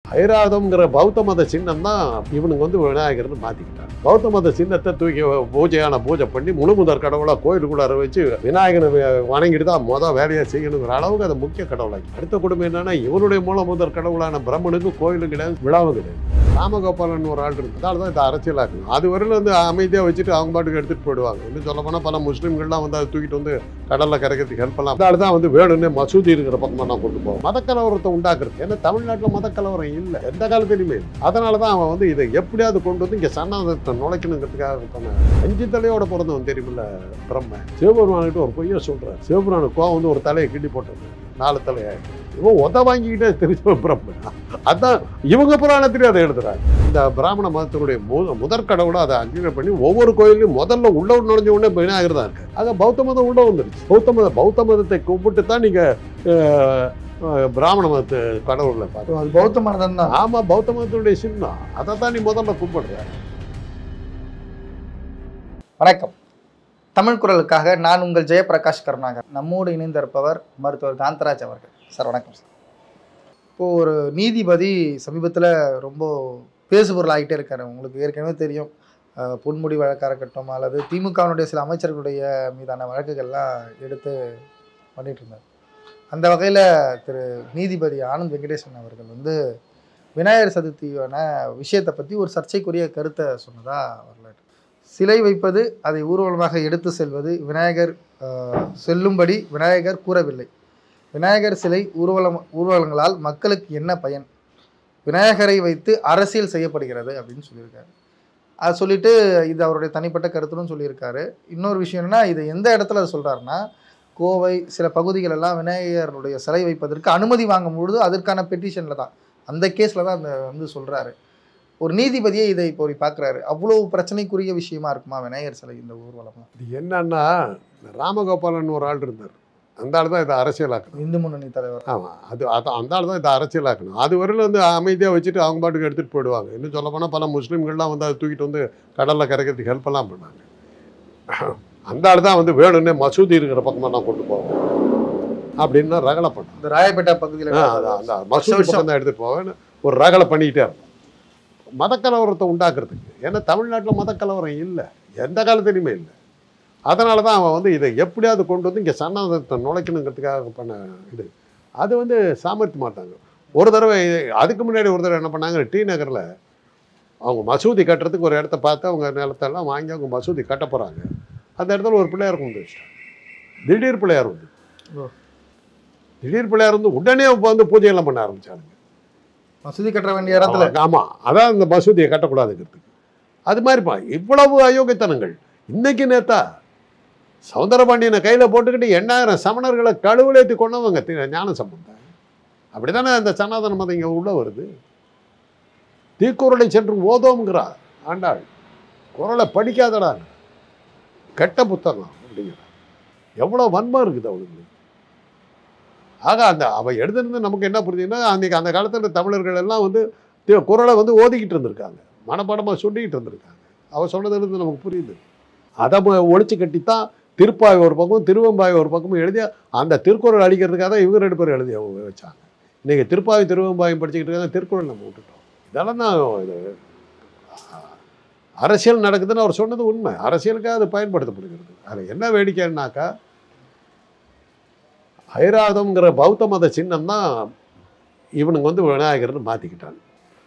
ஐராதம்ங்கிற பௌத்த மத சின்னம் தான் இவனுங்க வந்து விநாயகர்னு மாற்றிக்கிட்டாங்க பௌத்த மத சின்னத்தை தூக்கி பூஜையான பூஜை பண்ணி முழு முதற் கடவுளாக கோயிலுக்குள்ளார வச்சு விநாயகனை வ- வணங்கிட்டு தான் மொதல் வேலையை செய்யணுங்கிற அளவுக்கு அதை முக்கிய கடவுளாக்கி அடுத்த குடும்பம் என்னன்னா இவனுடைய மூல முதற் கடவுளான பிரம்மனுக்கு கோயிலும் கிடையாது விழாவும் கிடையாது ராமகோபாலன் ஒரு ஆள் இருக்கு அதனால தான் இதை அரசியலாக்கணும் அது வரையில வந்து அமைதியாக வச்சுட்டு அவங்க பாட்டுக்கு எடுத்துகிட்டு போயிடுவாங்க இன்னும் சொல்ல போனால் பல முஸ்லீம்கள்லாம் வந்து அதை தூக்கிட்டு வந்து கடலில் கரைக்கிறதுக்கு ஹெல்ப் பண்ணலாம் அதனால தான் வந்து வேணும்னே மசூதி இருக்கிற பக்கமாக நான் கொண்டு போவோம் மதக்கலவரத்தை உண்டாக்குறது ஏன்னா தமிழ்நாட்டில் மதக்கலவரம் இல்லை எந்த காலத்திலுமே இல்லை அதனால தான் அவன் வந்து இதை எப்படியாவது கொண்டு வந்து இங்கே சன்னாதத்தை நுழைக்கணுங்கிறதுக்காக பண்ண அஞ்சு தலையோட பிறந்தவன் தெரியுமில்ல பிரம்ம சிவபெருமான்கிட்ட ஒரு பொய்யை சொல்கிறார் சிவபெருமானுக்கு கோவம் வந்து ஒரு தலையை கிண்டி போட்டது நாலு தலையாயிட்டு இவன் உத வாங்கிக்கிட்டே தெரிஞ்சவன் பிரம்ம அதான் இவங்க புராணத்திலே அதை எழுதுறாங்க இந்த பிராமண மதத்தினுடைய மு முதற் கடவுளை அதை அங்கீகாரம் பண்ணி ஒவ்வொரு கோயிலையும் முதல்ல உள்ள நுழைஞ்ச உடனே விநாயகர் தான் இருக்கு ஆக பௌத்த மதம் உள்ள வந்துருச்சு பௌத்த மத பௌத்த மதத்தை கும்பிட்டு தான் நீங்க அஹ், அஹ், பிராமண மதத்து கடவுளை பார்த்து அது பௌத்த மனதம் தான் ஆமா பௌத்த மதத்தினுடைய சின்னம் அதை தான் நீ முதல்ல கும்பிடுற வணக்கம் தமிழ் குரலுக்காக நான் உங்கள் ஜெயபிரகாஷ் கருணாகர் நம்மோடு இணைந்திருப்பவர் மருத்துவர் காந்தராஜ் அவர்கள் சார் வணக்கம் சார் இப்போது ஒரு நீதிபதி சமீபத்தில் ரொம்ப பேசுபொருள் ஆகிட்டே இருக்காரு உங்களுக்கு ஏற்கனவே தெரியும் அஹ், பொன்முடி வழக்காக இருக்கட்டும் அல்லது திமுகவினுடைய சில அமைச்சர்களுடைய மீதான வழக்குகள்லாம் எடுத்து பண்ணிட்டு இருந்தார் அந்த வகையில் திரு நீதிபதி ஆனந்த் வெங்கடேசன் அவர்கள் வந்து விநாயகர் சதுர்த்தியான விஷயத்தை பற்றி ஒரு சர்ச்சைக்குரிய கருத்தை சொன்னதா வரலாறு சிலை வைப்பது அதை ஊர்வலமாக எடுத்து செல்வது விநாயகர் ஆஹ், செல்லும்படி விநாயகர் கூறவில்லை விநாயகர் சிலை ஊர்வலம் ஊர்வலங்களால் மக்களுக்கு என்ன பயன் விநாயகரை வைத்து அரசியல் செய்யப்படுகிறது அப்படின்னு சொல்லியிருக்காரு அதை சொல்லிட்டு இது அவருடைய தனிப்பட்ட கருத்துன்னு சொல்லியிருக்காரு இன்னொரு விஷயம் என்னன்னா இது எந்த இடத்துல அதை சொல்றாருன்னா கோவை சில பகுதிகள் எல்லாம் விநாயகருடைய சிலை வைப்பதற்கு அனுமதி வாங்கும் பொழுது அதற்கான பெட்டிஷனில் தான் அந்த கேஸில் தான் அந்த வந்து சொல்றாரு ஒரு நீதிபதியே இதை இப்போ பார்க்குறாரு அவ்வளோ பிரச்சனைக்குரிய விஷயமா இருக்குமா விநாயகர் சிலை இந்த ஊர்வலம் இது என்னன்னா ராமகோபாலன் ஒரு ஆள் இருந்தார் அந்த ஆள் தான் இதை அரசியலாக்கணும் இந்து முன்னணி தலைவர் ஆமாம் அது அது அந்த ஆள் தான் இதை அரசியலாக்கணும் அது வரையில வந்து அமைதியாக வச்சுட்டு அவங்க பாட்டுக்கு எடுத்துகிட்டு போயிடுவாங்க இன்னும் சொல்ல போனால் பல முஸ்லீம்கள்லாம் வந்து அதை தூக்கிட்டு வந்து கடலில் கரைக்கிறதுக்கு ஹெல்ப் எல்லாம் பண்ணாங்க அந்த ஆள் தான் வந்து வேணும்னே மசூதி இருக்கிற பக்கமாக நான் கொண்டு போவேன் அப்படின்னு ரகலை பண்ணான் இந்த ராயப்பேட்டை பகுதியில் ஆ, அதான், அந்த மசூதி வருஷம். பக்கம் தான் எடுத்துகிட்டு போவேன்னு ஒரு ரகலை பண்ணிக்கிட்டே இருப்போம் மதக்கலவரத்தை உண்டாக்குறதுக்கு ஏன்னா தமிழ்நாட்டில் மதக்கலவரம் இல்லை எந்த காலத்துலையுமே இல்லை அதனால தான் அவன் வந்து இதை எப்படியாவது கொண்டு வந்து இங்கே சன்னாதத்தை நுழைக்கணுங்கிறதுக்காக பண்ண இது அது வந்து சாமர்த்திய மாட்டாங்க ஒரு தடவை அதுக்கு முன்னாடி ஒரு தடவை என்ன பண்ணாங்க டி நகரில் அவங்க மசூதி கட்டுறதுக்கு ஒரு இடத்த பார்த்து அவங்க நிலத்தெல்லாம் வாங்கி அவங்க மசூதி கட்ட போகிறாங்க அந்த இடத்துல ஒரு பிள்ளையார் கொண்டு வச்சிட்டாங்க திடீர் பிள்ளையார் வந்து ஓ. திடீர் பிள்ளையார் வந்து உடனே இப்போ வந்து பூஜையெல்லாம் பண்ண ஆரம்பிச்சாங்க மசூதி கட்ட வேண்டிய இடத்துல ஆமா அதான் இந்த மசூதியை கட்டக்கூடாதுங்கிறதுக்கு அது மாதிரிப்பா இவ்வளவு அயோக்கியத்தனங்கள் இன்னைக்கு நேத்தா சவுந்தரபாண்டியனை கையில போட்டுக்கிட்டு எண்ணாயிரம் சமணர்களை கழுவுலேத்தி கொண்டவங்க தி- ஞான சம்பந்தம் அப்படிதானே அந்த சனாதன மதம் இங்க உள்ள வருது தீக்குறளை சென்று ஓதோம்ங்கிறா ஆண்டாள் குரலை படிக்காதடா கெட்ட புத்தகம் அப்படிங்கிறா எவ்வளோ வன்மம் இருக்குது அவளுக்கு ஆக அந்த அவ எழுதுனது நமக்கு என்ன புரியுதுன்னா அன்னைக்கு அந்த காலத்தில் தமிழர்கள் எல்லாம் வந்து தி- குரலை வந்து ஓதிக்கிட்டு இருந்திருக்காங்க மனப்பாடமாக சொல்லிக்கிட்டு இருந்திருக்காங்க அவ சொன்னதுலேருந்து நமக்கு புரியுது அதை ம- ஒழிச்சு கட்டித்தான் திருப்பாய் ஒரு பக்கம் திருவம்பாய் ஒரு பக்கமும் எழுதி அந்த திருக்குறள் அடிக்கிறதுக்காக தான் இவங்க ரெண்டு பேரும் எழுதி அவங்க வச்சாங்க இன்னைக்கு திருப்பாவை திருவம்பாயும் படிச்சுக்கிட்டு இருக்காங்க திருக்குறள் நம்ம விட்டுட்டோம் இதெல்லாம் தான் இது அஹ், அரசியல் நடக்குதுன்னு அவர் சொன்னது உண்மை அரசியலுக்காக அது பயன்படுத்தப்படுகிறது அதில் என்ன வேடிக்கைன்னாக்கா ஐராதம்ங்கிற பௌத்த மத சின்னம் தான் இவனுங்க வந்து விநாயகர்னு மாற்றிக்கிட்டாங்க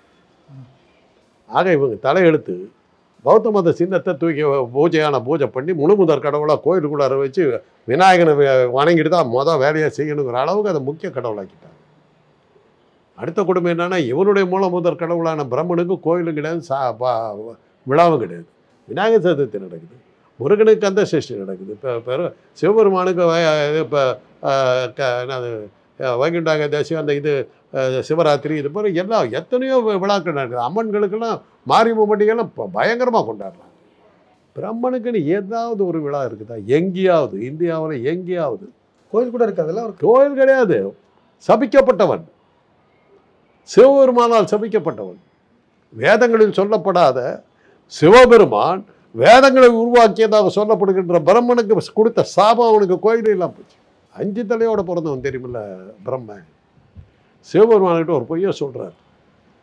ஆக இவங்க தலையெழுத்து பௌத்த மத சின்னத்தை தூக்கி பூஜையான பூஜை பண்ணி முழு முதற் கடவுளாக கோயிலுக்குள்ளார வச்சு விநாயகனை வ- வணங்கிட்டு தான் மொதல் வேலையை செய்யணுங்கிற அளவுக்கு அதை முக்கிய கடவுளாக்கிட்டாங்க அடுத்த குடும்பம் என்னன்னா இவனுடைய மூல முதற் கடவுளான பிரம்மனுக்கு கோயிலும் கிடையாது சா பா- விழாவும் கிடையாது விநாயகர் சதுர்த்தி நடக்குது முருகனுக்கு அந்த சஷ்டி நடக்குது இப்போ பெரு சிவபெருமானுக்கு இப்போ என்னது அஹ், வைகுண்ட ஏகாதசி அந்த இது அஹ், சிவராத்திரி இது மாதிரி எல்லாம் எத்தனையோ வி- விழாக்கள் நடக்குது அம்மன்களுக்கெல்லாம் மாரியம்மன் பண்டிகைலாம் இப்போ பயங்கரமாக கொண்டாடுறாங்க பிரம்மனுக்குன்னு ஏதாவது ஒரு விழா இருக்குதா எங்கேயாவது இந்தியாவில் எங்கேயாவது கோயில் கூட இருக்காதுல்ல ஒரு கோயில் கிடையாது சபிக்கப்பட்டவன் சிவபெருமானால் சபிக்கப்பட்டவன் வேதங்களில் சொல்லப்படாத சிவபெருமான் வேதங்களை உருவாக்கியதாக சொல்லப்படுகின்ற பிரம்மனுக்கு கொடுத்த சாபம் அவனுக்கு கோயில் இல்லாம போச்சு அஞ்சு தலையோட பிறந்தவன் தெரியுமில்ல பிரம்மன் சிவபெருமான்கிட்ட ஒரு பொய்யை சொல்றார்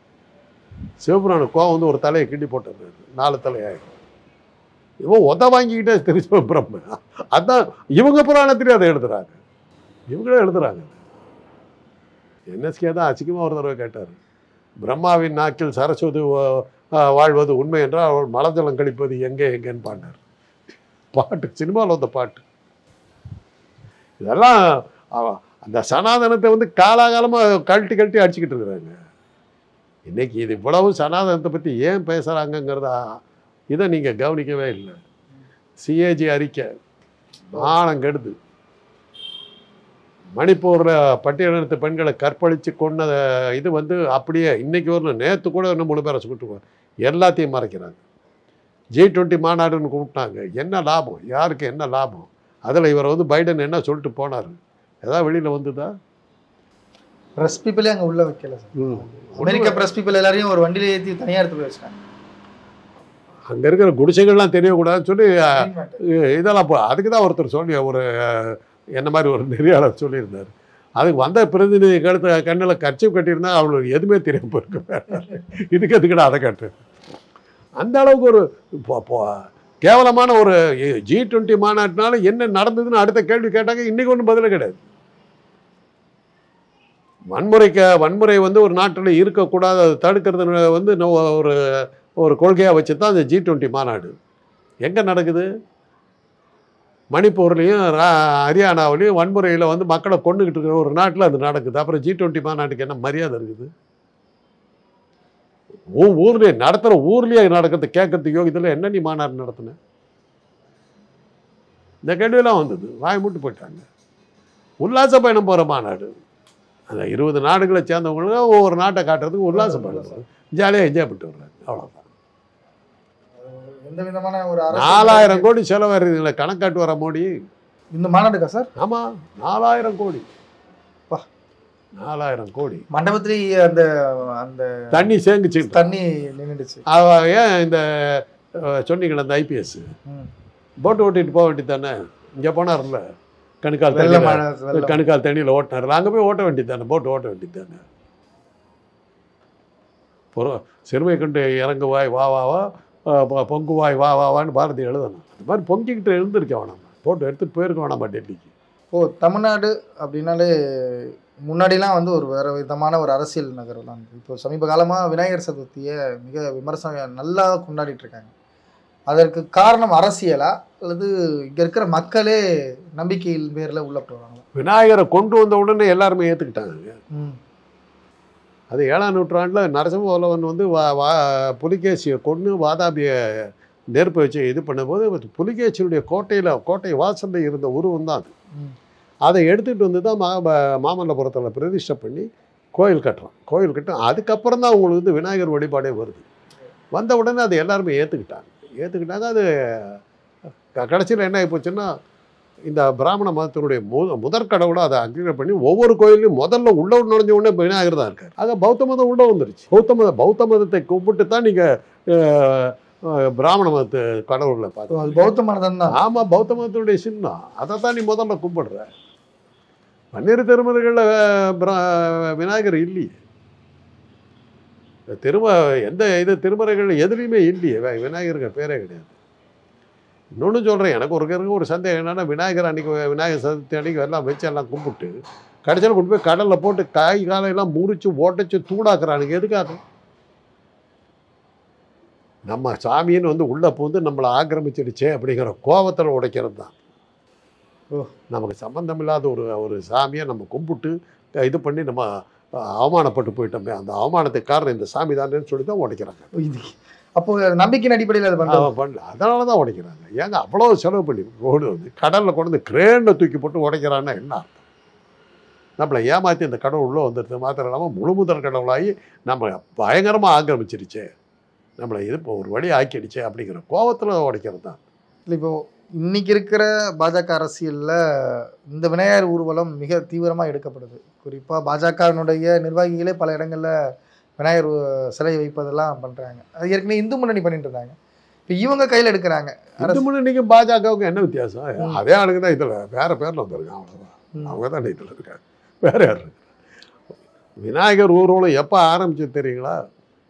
சிவபுராண கோவம் வந்து ஒரு தலையை கிண்டி போட்டுறாரு நாலு தலையாயிரும் இவன் உத வாங்கிக்கிட்டே தெரிஞ்ச பிரம்ம அதான் இவங்க புராணத்திலே அதை எழுதுறாங்க இவங்களே எழுதுறாங்க என்எஸ்கே தான் அசிங்கமாக ஒரு தடவை கேட்டார் பிரம்மாவின் நாக்கில் சரஸ்வதி வா- ஆஹ் வாழ்வது உண்மை என்றால் அவள் மலஜலம் கழிப்பது எங்கே எங்கேன்னு பாடினார் பாட்டு சினிமாவில் வந்த பாட்டு இதெல்லாம் அவ- அந்த சனாதனத்தை வந்து காலாகாலமாக கழட்டி கழட்டி அடிச்சுக்கிட்டு இருக்கிறாங்க இன்னைக்கு இது இவ்வளவு சனாதனத்தை பற்றி ஏன் பேசுகிறாங்கங்கிறதா இதை நீங்கள் கவனிக்கவே இல்லை சிஏஜி அறிக்கை நாணம் கெடுது மணிப்பூரில் பட்டியலினத்து பெண்களை கற்பழித்து கொண்ட இது வந்து அப்படியே இன்னைக்கு வரணும் நேற்று கூட இன்னும் மூணு பேரை சுட்டுவார் எல்லாத்தையும் மறைக்கிறாங்க ஜி டுவெண்ட்டி மாநாடுன்னு கூப்பிட்டாங்க என்ன லாபம் யாருக்கு என்ன லாபம் அதில் இவர் வந்து பைடன் என்ன சொல்லிட்டு போனார் ஏதாவது வெளியில் வந்துதா ப்ரெஸ் பீப்புளே அங்கே உள்ள வைக்கல சார் அமெரிக்க ப்ரெஸ் பீப்புள் எல்லாரையும் ஒரு வண்டியில ஏற்றி தனியாக எடுத்து போய் வச்சிட்டாங்க அங்கே இருக்கிற குடிசைகள்லாம் தெரியக்கூடாதுன்னு சொல்லி இ- இதெல்லாம் இப்போ அதுக்கு தான் ஒருத்தர் சொல்லி ஒரு அஹ், என்ன மாதிரி ஒரு நெறியாளர் சொல்லியிருந்தார் அதுக்கு வந்த பிரதிநிதி கழுத்து கண்ணில் கட்சி கட்டியிருந்தா அவங்களுக்கு எதுவுமே தெரியாம போயிருக்கு இதுக்கு எதுக்குடா அதை கட்டு அந்த அளவுக்கு ஒரு இப்போ- இப்போ கேவலமான ஒரு ஜி டுவெண்ட்டி மாநாட்டினால என்ன நடந்ததுன்னு அடுத்த கேள்வி கேட்டாங்க இன்னைக்கு ஒன்றும் பதில் கிடையாது வன்முறைக்கு வன்முறை வந்து ஒரு நாட்டில் இருக்கக்கூடாது அதை தடுக்கிறது வந்து நம்ம ஒரு ஒரு கொள்கையாக வச்சு தான் அந்த ஜி டுவெண்ட்டி மாநாடு எங்கே நடக்குது மணிப்பூர்லேயும் ஹரியானாவிலையும் வன்முறையில் வந்து மக்களை கொண்டுகிட்டு இருக்கிற ஒரு நாட்டில் அது நடக்குது அப்புறம் ஜி டுவெண்ட்டி மாநாட்டுக்கு என்ன மரியாதை இருக்குது ஊ ஊர்லேயே நடத்துகிற ஊர்லேயே நடக்கிறது கேட்கறதுக்கு யோகியத்தில் என்ன நீ மாநாடு நடத்தின இந்த கேள்வியெல்லாம் வந்தது வாய் மூட்டு போயிட்டாங்க உல்லாச பயணம் போகிற மாநாடு அந்த இருபது நாடுகளை சேர்ந்தவங்களுக்கு ஒவ்வொரு நாட்டை காட்டுறதுக்கு உல்லாச பயணம் ஜாலியாக என்ஜாய் பண்ணிட்டு வர்றாங்க அவ்வளோதான் எந்த விதமான ஒரு அரசியல் நாலாயிரம் கோடி செலவழிதில்லை கணக்காட்டு வர மோடி இந்த மாநாடுக்கா சார் ஆமாம் நாலாயிரம் கோடி பா. நாலாயிரம் கோடி மண்டபத்திலேயே அந்த அந்த தண்ணி சேமிச்சு தண்ணி நின்றுடுச்சு அவ ஏன் இந்த அஹ், சொன்னீங்களே அந்த ஐபிஎஸ் போட்டு ஓட்டிட்டு போக வேண்டியது தானே இங்கே போனார்ல கணுக்கால் வெள்ள தண்ணியில் மழை வெள்ளம். கணுக்கால் தண்ணியில் ஓட்டினார்ல அங்கே போய் ஓட்ட வேண்டியது தானே போட்டு ஓட்ட வேண்டியது தானே பொறு- சிறுமை கண்டு இறங்குவாய் வா வா வா அஹ், பொ- பொங்குவாய் வா வா வான்னு பாரதி எழுதணும் அது மாதிரி பொங்கிக்கிட்டு எழுந்திருக்க வேணாம் போட்டு எடுத்துட்டு போயிருக்க வேணாமா டெல்லிக்கு ஓ தமிழ்நாடு அப்படின்னாலே முன்னாடிலாம் வந்து ஒரு வேற விதமான ஒரு அரசியல் நகரம் தான் இப்போ சமீப காலமாக விநாயகர் சதுர்த்தியை மிக விமர்சனம் நல்லா கொண்டாடிட்டு இருக்காங்க அதற்கு காரணம் அரசியலா அல்லது இங்கே இருக்கிற மக்களே நம்பிக்கையின் பேரில் உள்ள போகிறாங்களா விநாயகரை கொண்டு வந்த உடனே எல்லாருமே ஏற்றுக்கிட்டாங்க அது ஏழாம் நூற்றாண்டில் நரசிம்மவல்லவன் வந்து வா வா புலிகேசியை கொண்டு வாதாபியை நெருப்பு வச்சு இது பண்ணும்போது புலிகேசியுடைய கோட்டையில் கோட்டை வாசலில் இருந்த உருவம் தான் அது ம். அதை எடுத்துகிட்டு வந்து தான் மா ம- மாமல்லபுரத்தில் பிரதிஷ்டை பண்ணி கோயில் கட்டுறோம் கோயில் கட்டும் அதுக்கப்புறம் தான் உங்களுக்கு வந்து விநாயகர் வழிபாடே வருது வந்த உடனே அதை எல்லாருமே ஏற்றுக்கிட்டாங்க ஏற்றுக்கிட்டாங்க அது கடைசியில் என்ன ஆகி போச்சுன்னா இந்த பிராமண மதத்தினுடைய மு முதற் கடவுளை அதை அங்கீகாரம் பண்ணி ஒவ்வொரு கோயிலையும் முதல்ல உள்ள நுழைஞ்ச உடனே விநாயகர் தான் இருக்கார் ஆக பௌத்த மதம் உள்ள வந்துருச்சு பௌத்த மத பௌத்த மதத்தை கும்பிட்டு தான் நீங்கள் பிராமண மதத்து கடவுளை ஓ, பார்த்து அது பௌத்த மதம் தான் ஆமாம் பௌத்த மதத்துடைய சின்னம் அதை தான் நீ முதல்ல கும்பிடுற பன்னிரு திருமுறைகளில் விநாயகர் இல்லையே இந்த திரும எந்த இது திருமுறைகள் எதுலேயுமே இல்லையே வி- விநாயகருக்கு பேரே கிடையாது இன்னொன்று சொல்கிறேன் எனக்கு ஒரு இருக்க ஒரு சந்தேகம் என்னன்னா விநாயகர் அன்னைக்கு விநாயகர் சதுர்த்தி அன்னைக்கு எல்லாம் வச்சு எல்லாம் கும்பிட்டு கடைசியில் கொண்டு போய் கடலில் போட்டு காய் காலையெல்லாம் முறிச்சு ஓட்டச்சு தூடாக்குறானுங்க எதுக்காக நம்ம சாமின்னு வந்து உள்ளே பூந்து நம்மளை ஆக்கிரமிச்சிடுச்சே அப்படிங்கிற கோபத்தில் உடைக்கிறது தான் ஓ. நமக்கு சம்பந்தம் இல்லாத ஒரு ஒரு சாமியை நம்ம கும்பிட்டு இது பண்ணி நம்ம அஹ், அவமானப்பட்டு போயிட்டோமே அந்த அவமானத்துக்கு காரணம் இந்த சாமி தானேன்னு சொல்லி தான் உடைக்கிறாங்க இது அப்போ நம்பிக்கையின் அடிப்படையில் அது பண்ணுறது அவன் பண்ணல அதனால தான் உடைக்கிறாங்க ஏங்க அவ்வளோ செலவு பண்ணி ரோடு வந்து கடலில் கொண்டு வந்து கிரேனில் தூக்கி போட்டு உடைக்கிறான்னா என்ன அர்த்தம் நம்மளை ஏமாற்றி இந்த கடவுள் உள்ளே வந்துடுது மாத்திரம் இல்லாமல் முழு முதல் கடவுளாகி நம்ம பயங்கரமாக ஆக்கிரமிச்சிருச்சே நம்மளை இது இப்போ ஒரு வழி ஆக்கிடுச்சே அப்படிங்கிற கோவத்தில் உடைக்கிறது தான் இல்லை இப்போ இன்னைக்கு இருக்கிற பாஜக அரசியல்ல இந்த விநாயகர் ஊர்வலம் மிக தீவிரமாக எடுக்கப்படுது குறிப்பாக பாஜகவினுடைய நிர்வாகிகளே பல இடங்கள்ல விநாயகர் ஊ- சிலை வைப்பதெல்லாம் பண்றாங்க அது ஏற்கனவே இந்து முன்னணி பண்ணிட்டு இருந்தாங்க இப்போ இவங்க கையில் எடுக்கிறாங்க இந்து முன்னணிக்கும் பாஜகவுக்கும் என்ன வித்தியாசம் ம். அதே ஆளுங்க தான் இதில் வேற பேரில் வந்திருக்காங்க அவ்வளோதான் ம். அவங்க தான் இதில் இருக்காங்க வேற யார் இருக்கா? விநாயகர் ஊர்வலம் எப்போ ஆரம்பிச்சது தெரியுங்களா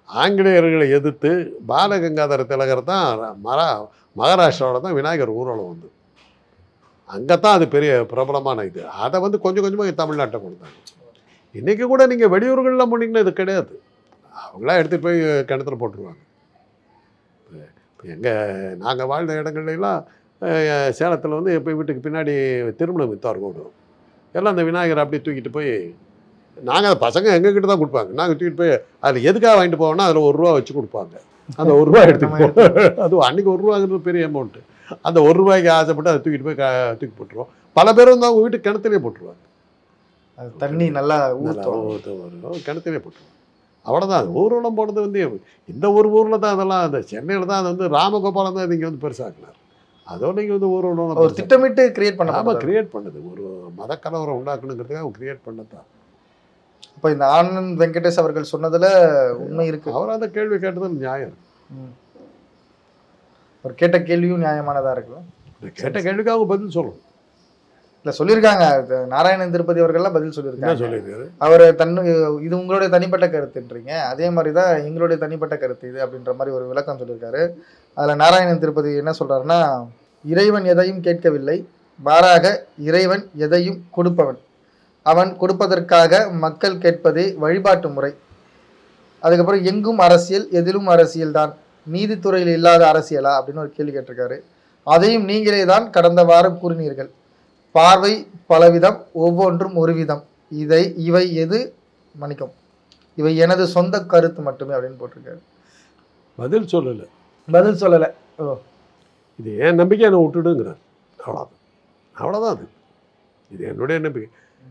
ஆங்கிலேயர்களை எதிர்த்து பாலகங்காதர திலகர் தான் மரா மகாராஷ்டிராவில் தான் விநாயகர் ஊர்வலம் வந்து அங்கே தான் அது பெரிய பிரபலமான இது அதை வந்து கொஞ்சம் கொஞ்சமாக தமிழ்நாட்டை கொடுத்தாங்க இன்றைக்கி கூட நீங்கள் வெளியூர்கள்லாம் போனீங்கன்னா இது கிடையாது அவங்களாம் எடுத்துகிட்டு போய் கிணத்துல போட்டுருவாங்க இப்போ எங்கள் நாங்கள் வாழ்ந்த இடங்கள்ல எல்லாம் அஹ், சேலத்தில் வந்து இப்போ வீட்டுக்கு பின்னாடி திருமணம் வித்தார் கூடும் எல்லாம் அந்த விநாயகரை அப்படியே தூக்கிட்டு போய் நாங்கள் பசங்க எங்ககிட்ட தான் கொடுப்பாங்க நாங்கள் தூக்கிட்டு போய் அதில் எதுக்காக வாங்கிட்டு போவோம்னா அதில் ஒரு ரூபா வச்சு கொடுப்பாங்க அந்த ஒரு ரூபா எடுத்துட்டு போவோம் அது அன்றைக்கி ஒரு ரூபாங்கிறது பெரிய அமௌண்ட்டு அந்த ஒரு ரூபாய்க்கு ஆசைப்பட்டு அதை தூக்கிட்டு போய் க- தூக்கி போட்டுருவோம் பல பேர் வந்து அவங்க வீட்டு கிணத்துலேயே போட்டுருவாங்க அது தண்ணி நல்லா நல்லா ஊற்றும் ஊத்து வரும். கிணத்துலேயே போட்டுருவாங்க அவ்வளோதான் அது ஊர்வலம் போனது வந்து இந்த ஒரு ஊரில் தான் அதெல்லாம் அந்த சென்னையில் தான் அது வந்து ராமகோபாலம் தான் இங்கே வந்து பெருசாக்குனார் அதோட இங்கே வந்து ஊர்வலம் ஒரு திட்டமிட்டு கிரியேட் பண்ண ஆமாம் கிரியேட் பண்ணது ஒரு மத கலவரம் உண்டாக்கணுங்கிறதுக்காக கிரியேட் பண்ணது தான் இப்போ இந்த ஆனந்த் வெங்கடேஷ் அவர்கள் சொன்னதுல உண்மை இருக்கு அவர் அந்த கேள்வி கேட்டது நியாயம் ம். அவர் கேட்ட கேள்வியும் நியாயமானதா இருக்கு இந்த கேட்ட கேள்விக்கு அவங்க பதில் சொல்லணும் இல்ல சொல்லியிருக்காங்க இது நாராயணன் திருப்பதி அவர்கள்லாம் பதில் என்ன சொல்லியிருக்காங்க சொல்லியிருக்காரு அவர் தன்னு இது உங்களுடைய தனிப்பட்ட கருத்துன்றீங்க அதே மாதிரி தான் எங்களுடைய தனிப்பட்ட கருத்து இது அப்படின்ற மாதிரி ஒரு விளக்கம் சொல்லியிருக்காரு அதில் நாராயணன் திருப்பதி என்ன சொல்றாருன்னா இறைவன் எதையும் கேட்கவில்லை மாறாக இறைவன் எதையும் கொடுப்பவன் அவன் கொடுப்பதற்காக மக்கள் கேட்பதே வழிபாட்டு முறை அதுக்கப்புறம் எங்கும் அரசியல் எதிலும் அரசியல் தான் நீதித்துறையில் இல்லாத அரசியலா அப்படின்னு ஒரு கேள்வி கேட்டிருக்காரு அதையும் நீங்களே தான் கடந்த வாரம் கூறினீர்கள் பார்வை பலவிதம் ஒவ்வொன்றும் ஒரு விதம் இதை இவை எது மன்னிக்கும் இவை எனது சொந்த கருத்து மட்டுமே அப்படின்னு போட்டிருக்காரு பதில் சொல்லலை பதில் சொல்லலை ஓ இது என் நம்பிக்கை என்னை விட்டுடுங்கிறார் அவ்வளோதான் அவ்வளோதான் அது இது என்னுடைய நம்பிக்கை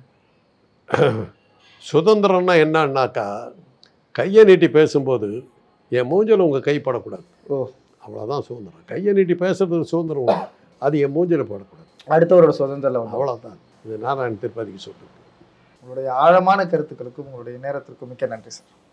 சுதந்திரம்னா என்னன்னாக்கா கையை நீட்டி பேசும்போது என் மூஞ்சில் உங்கள் கை படக்கூடாது ஓ அவ்வளோதான் சுதந்திரம் கையை நீட்டி பேசுறதுக்கு சுதந்திரம் உண்டு. அது என் மூஞ்சில் படக்கூடாது அடுத்தவரோட சுதந்திரம் வந்து அவ்வளோதான் இது நாராயண திருப்பதிக்கு சொல்லுது உங்களுடைய ஆழமான கருத்துக்களுக்கும் உங்களுடைய நேரத்திற்கும் மிக்க நன்றி சார்